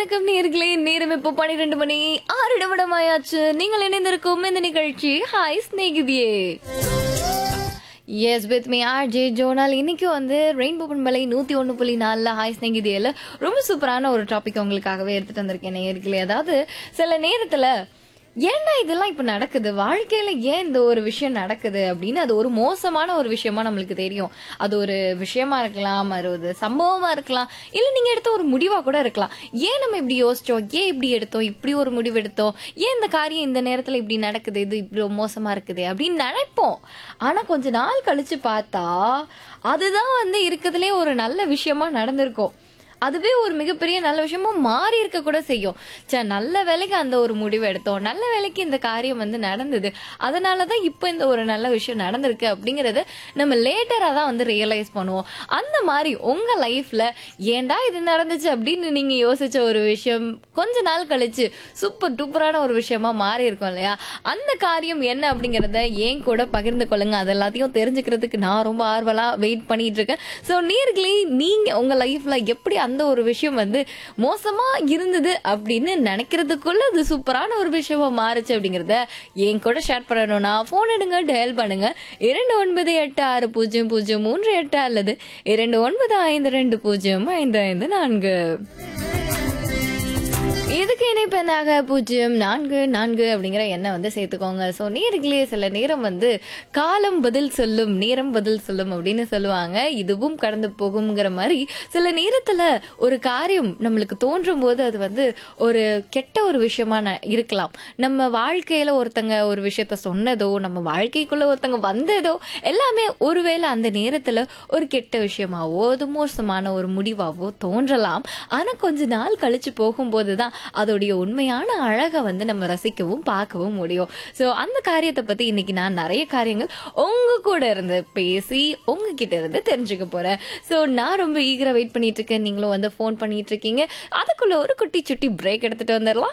வணக்கம் நேர்களே நேரம் இப்போ பன்னிரெண்டு மணி ஆறு நிமிடம் ஆயாச்சு நீங்கள் இணைந்திருக்கும் இந்த நிகழ்ச்சி ஹாய் ஸ்நேகிதியே yes with me R J ஜோனால் இன்னைக்கு வந்து ரெயின்போ பண்பலை நூற்றி ஒன்று புள்ளி நாலில் ஹாய் ஸ்நேகிதியில் ரொம்ப சூப்பரான ஒரு டாபிக் உங்களுக்காகவே எடுத்துட்டு வந்திருக்கேன் நேர்களே அதாவது சில நேரத்தில் ஏன்னா இதெல்லாம் இப்ப நடக்குது வாழ்க்கையில ஏன் இந்த ஒரு விஷயம் நடக்குது அப்படின்னு அது ஒரு மோசமான ஒரு விஷயமா நம்மளுக்கு தெரியும் அது ஒரு விஷயமா இருக்கலாம் அது ஒரு சம்பவமா இருக்கலாம் இல்ல நீங்க எடுத்த ஒரு முடிவா கூட இருக்கலாம் ஏன் நம்ம இப்படி யோசிச்சோம் ஏன் இப்படி எடுத்தோம் இப்படி ஒரு முடிவு எடுத்தோம் ஏன் இந்த காரியம் இந்த நேரத்துல இப்படி நடக்குது இது இப்படி மோசமா இருக்குது அப்படின்னு நினைப்போம் ஆனா கொஞ்ச நாள் கழிச்சு பார்த்தா அதுதான் வந்து இருக்கிறதுலே ஒரு நல்ல விஷயமா நடந்திருக்கும் அதுவே ஒரு மிகப்பெரிய நல்ல விஷயமா மாறி இருக்க கூட செய்யும் சே நல்ல வேலைக்கு அந்த ஒரு முடிவு எடுத்தோம் நல்ல வேலைக்கு இந்த காரியம் வந்து நடந்தது அதனாலதான் இப்போ இந்த ஒரு நல்ல விஷயம் நடந்திருக்கு அப்படிங்கறது நம்ம லேட்டரா தான் வந்து ரியலைஸ் பண்ணுவோம் அந்த மாதிரி உங்க லைஃப்ல ஏன்டா இது நடந்துச்சு அப்படின்னு நீங்க யோசிச்ச ஒரு விஷயம் கொஞ்ச நாள் கழிச்சு சூப்பர் டூப்பரான ஒரு விஷயமா மாறி இருக்கும் இல்லையா அந்த காரியம் என்ன அப்படிங்கறத ஏன் கூட பகிர்ந்து கொள்ளுங்க அது எல்லாத்தையும் தெரிஞ்சுக்கிறதுக்கு நான் ரொம்ப ஆர்வலா வெயிட் பண்ணிட்டு இருக்கேன் ஸோ நீர்களே நீங்க உங்க லைஃப்ல எப்படி அந்த ஒரு விஷயம் வந்து மோசமா இருந்தது அப்படின்னு நினைக்கிறதுக்குள்ள அது சூப்பரான ஒரு விஷயமா மாறுச்சு அப்படிங்கறத என் கூட ஷேர் பண்ணணும்னா போன் எடுங்க டயல் பண்ணுங்க இரண்டு ஒன்பது எட்டு ஆறு பூஜ்ஜியம் பூஜ்ஜியம் மூன்று எட்டு அல்லது இரண்டு ஒன்பது ஐந்து ரெண்டு பூஜ்ஜியம் ஐந்து ஐந்து நான்கு இதுக்கு இணைப்பதாக பூஜ்ஜியம் நான்கு நான்கு அப்படிங்கிற எண்ணெய் வந்து சேர்த்துக்கோங்க ஸோ நேர்களே சில நேரம் வந்து காலம் பதில் சொல்லும் நேரம் பதில் சொல்லும் அப்படின்னு சொல்லுவாங்க இதுவும் கடந்து போகுங்கிற மாதிரி சில நேரத்துல ஒரு காரியம் நம்மளுக்கு தோன்றும் போது அது வந்து ஒரு கெட்ட ஒரு விஷயமா ந- இருக்கலாம் நம்ம வாழ்க்கையில ஒருத்தங்க ஒரு விஷயத்த சொன்னதோ நம்ம வாழ்க்கைக்குள்ள ஒருத்தங்க வந்ததோ எல்லாமே ஒருவேளை அந்த நேரத்துல ஒரு கெட்ட விஷயமாவோ அது மோசமான ஒரு முடிவாவோ தோன்றலாம் ஆனா கொஞ்ச நாள் கழிச்சு போகும்போது தான் அதோடைய உண்மையான அழகை வந்து நம்ம ரசிக்கவும் பார்க்கவும் முடியும் ஸோ அந்த காரியத்தை பத்தி இன்னைக்கு நான் நிறைய காரியங்கள் உங்க கூட இருந்து பேசி உங்ககிட்ட இருந்து தெரிஞ்சுக்க போறேன் ஸோ நான் ரொம்ப ஈகரா வெயிட் பண்ணிட்டு இருக்கேன் நீங்களும் வந்து ஃபோன் பண்ணிட்டு இருக்கீங்க அதுக்குள்ள ஒரு குட்டி சுட்டி பிரேக் எடுத்துட்டு வந்துடலாம்